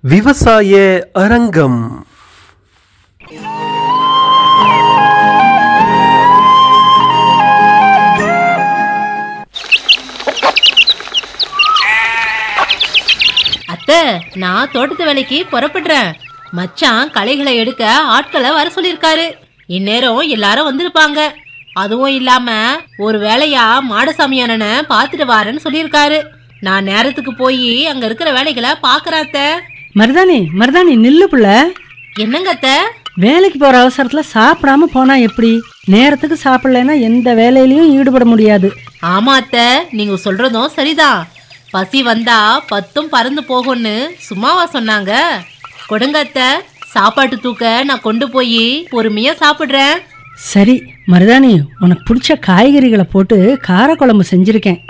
விவசாய அரங்கம் அத்தை நான் தோட்டத்து வேலைக்கு புறப்படுறேன் மச்சான் களைகளை எடுக்க ஆட்களை வர சொல்லியிருக்காரு இந்நேரம் எல்லாரும் வந்திருப்பாங்க அதுவும் இல்லாம ஒரு வேலையா மாடசாமி அண்ணனை பார்த்துட்டு வாரேன்னு சொல்லியிருக்காரு நான் நேரத்துக்கு போய் அங்க இருக்கிற வேலைகளை பாக்குறேன் அத்தை மருதாணி மருதாணி நில்லு புள்ள என்னங்க அத்தை வேலைக்கு போற அவசரத்துல சாப்பிடாம போனா எப்படி நேரத்துக்கு சாப்பிடலைன்னா எந்த வேலையிலயும் ஈடுபட முடியாது ஆமா அத்தை நீங்க சொல்றதும் சரிதான் பசி வந்தா பத்தும் பறந்து போகும்னு சும்மாவா சொன்னாங்க கொடுங்க அத்தை சாப்பாட்டு தூக்க நான் கொண்டு போய் பொறுமையா சாப்பிடுறேன் சரி மருதாணி உனக்கு பிடிச்ச காய்கறிகளை போட்டு காரக்குழம்பு செஞ்சிருக்கேன்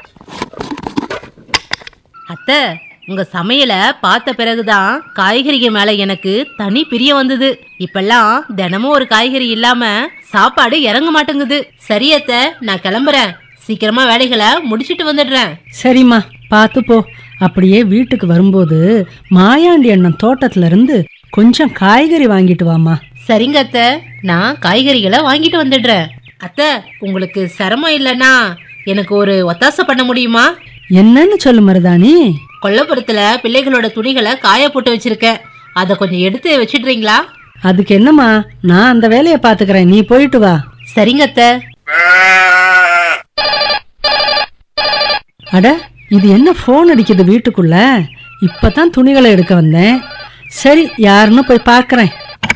அத்தை உங்க சமையலை பார்த்த பிறகுதான் காய்கறிகள் மேல எனக்கு தனி பிரியம் வந்தது இப்பெல்லாம் தினமும் ஒரு காய்கறி இல்லாம சாப்பாடு இறங்க மாட்டேங்குது சரி அத்தை நான் கிளம்புறேன் சீக்கிரமா வேலைகளை முடிச்சிட்டு வந்துடுறேன் சரிம்மா பார்த்து போ அப்படியே வீட்டுக்கு வரும்போது மாயாண்டி அண்ணன் தோட்டத்துல இருந்து கொஞ்சம் காய்கறி வாங்கிட்டு வாமா சரிங்க அத்தை நான் காய்கறிகளை வாங்கிட்டு வந்துடுறேன் அத்தை உங்களுக்கு சிரமம் இல்லைன்னா எனக்கு ஒரு ஒத்தாசை பண்ண முடியுமா என்னன்னு சொல்லு மருதாணி கொல்லப்புறத்துல பிள்ளைகளோட துணிகளை காய போட்டு வச்சிருக்கேன் அதை கொஞ்சம் எடுத்து வச்சிடுறீங்களா அதுக்கு என்னம்மா நான் அந்த வேலையை பாத்துக்கிறேன் நீ போயிட்டு வா சரிங்க அத்தை அட இது என்ன ஃபோன் அடிக்குது வீட்டுக்குள்ள இப்பதான் துணிகளை எடுக்க வந்தேன் சரி யாருன்னு போய் பார்க்கறேன்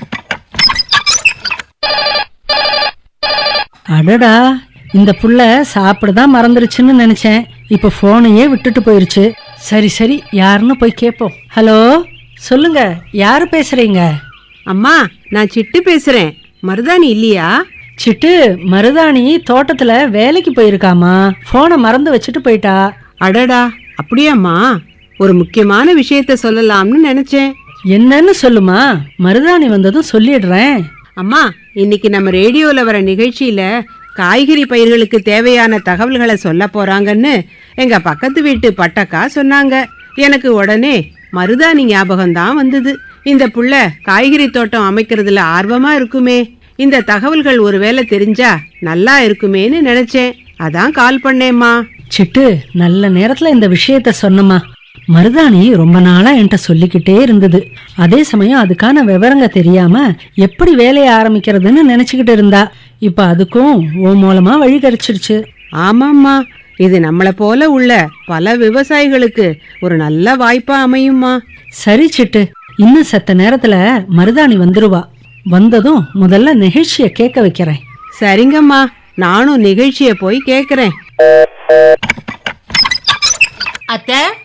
அடடா இந்த புள்ள சாப்பிடதான் மறந்துருச்சுன்னு நினைச்சேன் இப்ப போனையே விட்டுட்டு போயிருச்சு சரி சரி யாருன்னு போய் கேட்போம் ஹலோ சொல்லுங்க யாரு பேசுறீங்க அம்மா நான் சிட்டு பேசுறேன் மருதாணி இல்லையா சிட்டு மருதாணி தோட்டத்துல வேலைக்கு போயிருக்காமா போனை மறந்து வச்சுட்டு போயிட்டா அடடா அப்படியாம்மா ஒரு முக்கியமான விஷயத்த சொல்லலாம்னு நினைச்சேன் என்னன்னு சொல்லுமா மருதாணி வந்ததும் சொல்லிடுறேன் அம்மா இன்னைக்கு நம்ம ரேடியோல வர நிகழ்ச்சியில காய்கறி பயிர்களுக்கு தேவையான தகவல்களை சொல்ல போறாங்கன்னு எங்க பக்கத்து வீட்டு பட்டக்கா சொன்னாங்க எனக்கு உடனே மருதாணி ஞாபகம் தான் வந்தது இந்த புள்ள காய்கறி தோட்டம் அமைக்கிறதுல ஆர்வமா இருக்குமே இந்த தகவல்கள் ஒருவேளை தெரிஞ்சா நல்லா இருக்குமேன்னு நினைச்சேன் அதான் கால் பண்ணேம்மா சிட்டு நல்ல நேரத்துல இந்த விஷயத்த சொன்னமா மருதாணி ரொம்ப நாளா என்கிட்ட சொல்லிக்கிட்டே இருந்தது அதே சமயம் அதுக்கான விவரங்க தெரியாம எப்படி வேலையை ஆரம்பிக்கிறதுன்னு நினைச்சுக்கிட்டு இருந்தா இப்ப அதுக்கும் உன் மூலமா வழி கிடைச்சிருச்சு ஆமாம்மா இது நம்மளை போல உள்ள பல விவசாயிகளுக்கு ஒரு நல்ல வாய்ப்பா அமையும்மா சரி சிட்டு இன்னும் செத்த நேரத்துல மருதாணி வந்துருவா வந்ததும் முதல்ல நிகழ்ச்சிய கேட்க வைக்கிறேன் சரிங்கம்மா நானும் நிகழ்ச்சியை போய் கேக்குறேன் அத்தை